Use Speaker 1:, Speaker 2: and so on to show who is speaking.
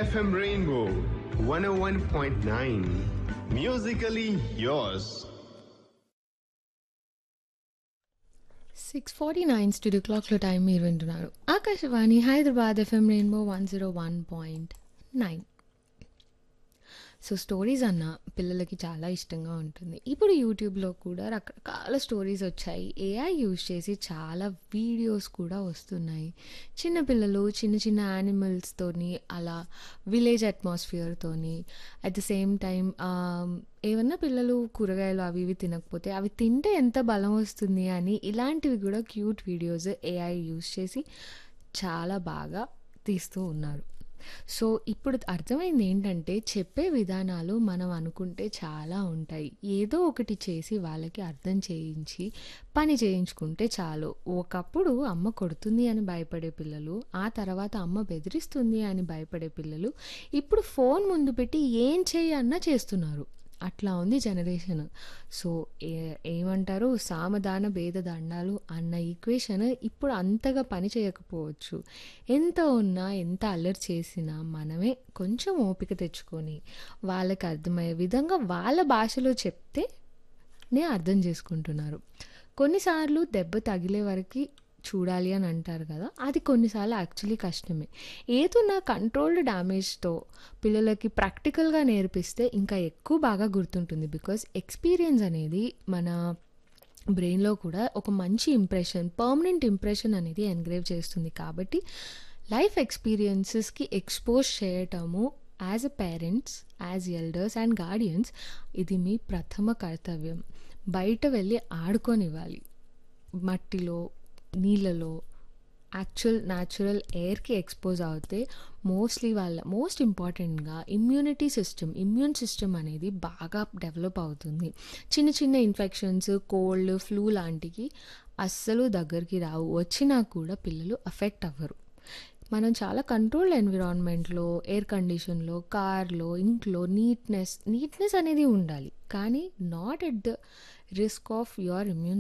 Speaker 1: FM Rainbow 101.9. Musically yours.
Speaker 2: Six forty nine studio క్లాక్లో time మీరు వింటున్నారు Akashvani Hyderabad FM rainbow one zero one point nine so stories అన్న పిల్లలకి చాలా ఇష్టంగా ఉంటుంది ఇప్పుడు యూట్యూబ్లో కూడా రకరకాల స్టోరీస్ వచ్చాయి ఏఐ యూజ్ చేసి చాలా వీడియోస్ కూడా వస్తున్నాయి చిన్న పిల్లలు చిన్న చిన్న యానిమల్స్తోని అలా విలేజ్ అట్మాస్ఫియర్తోని అట్ ద సేమ్ టైం ఏమన్నా పిల్లలు కూరగాయలు అవి ఇవి తినకపోతే అవి తింటే ఎంత బలం వస్తుంది అని ఇలాంటివి కూడా క్యూట్ వీడియోస్ ఏఐ యూజ్ చేసి చాలా బాగా తీస్తూ ఉన్నారు సో ఇప్పుడు అర్థమైంది ఏంటంటే చెప్పే విధానాలు మనం అనుకుంటే చాలా ఉంటాయి ఏదో ఒకటి చేసి వాళ్ళకి అర్థం చేయించి పని చేయించుకుంటే చాలు ఒకప్పుడు అమ్మ కొడుతుంది అని భయపడే పిల్లలు ఆ తర్వాత అమ్మ బెదిరిస్తుంది అని భయపడే పిల్లలు ఇప్పుడు ఫోన్ ముందు పెట్టి ఏం చేయన్నా చేస్తున్నారు అట్లా ఉంది జనరేషన్ సో ఏ ఏమంటారు సామధాన భేద దండాలు అన్న ఈక్వేషన్ ఇప్పుడు అంతగా పని చేయకపోవచ్చు ఎంత ఉన్నా ఎంత అల్లరి చేసినా మనమే కొంచెం ఓపిక తెచ్చుకొని వాళ్ళకి అర్థమయ్యే విధంగా వాళ్ళ భాషలో చెప్తే నే అర్థం చేసుకుంటున్నారు కొన్నిసార్లు దెబ్బ తగిలే వరకు చూడాలి అని అంటారు కదా అది కొన్నిసార్లు యాక్చువల్లీ కష్టమే ఏదో నా కంట్రోల్డ్ డ్యామేజ్తో పిల్లలకి ప్రాక్టికల్గా నేర్పిస్తే ఇంకా ఎక్కువ బాగా గుర్తుంటుంది బికాస్ ఎక్స్పీరియన్స్ అనేది మన బ్రెయిన్లో కూడా ఒక మంచి ఇంప్రెషన్ పర్మనెంట్ ఇంప్రెషన్ అనేది ఎన్గ్రేవ్ చేస్తుంది కాబట్టి లైఫ్ ఎక్స్పీరియన్సెస్కి ఎక్స్పోజ్ చేయటము as a parents as elders and guardians ఇది మీ ప్రథమ కర్తవ్యం బయట వెళ్ళి ఆడుకొనివ్వాలి మట్టిలో నీళ్ళలో యాక్చువల్ న్యాచురల్ ఎయిర్కి ఎక్స్పోజ్ అవుతే మోస్ట్లీ వాళ్ళ మోస్ట్ ఇంపార్టెంట్గా ఇమ్యూనిటీ సిస్టమ్ ఇమ్యూన్ సిస్టమ్ అనేది బాగా డెవలప్ అవుతుంది చిన్న చిన్న ఇన్ఫెక్షన్స్ కోల్డ్ ఫ్లూ లాంటివి అస్సలు దగ్గరికి రావు వచ్చినా కూడా పిల్లలు అఫెక్ట్ అవ్వరు మనం చాలా కంట్రోల్డ్ ఎన్విరాన్మెంట్లో ఎయిర్ కండిషన్లో కార్లో ఇంట్లో నీట్నెస్ నీట్నెస్ అనేది ఉండాలి కానీ not at the risk of your immune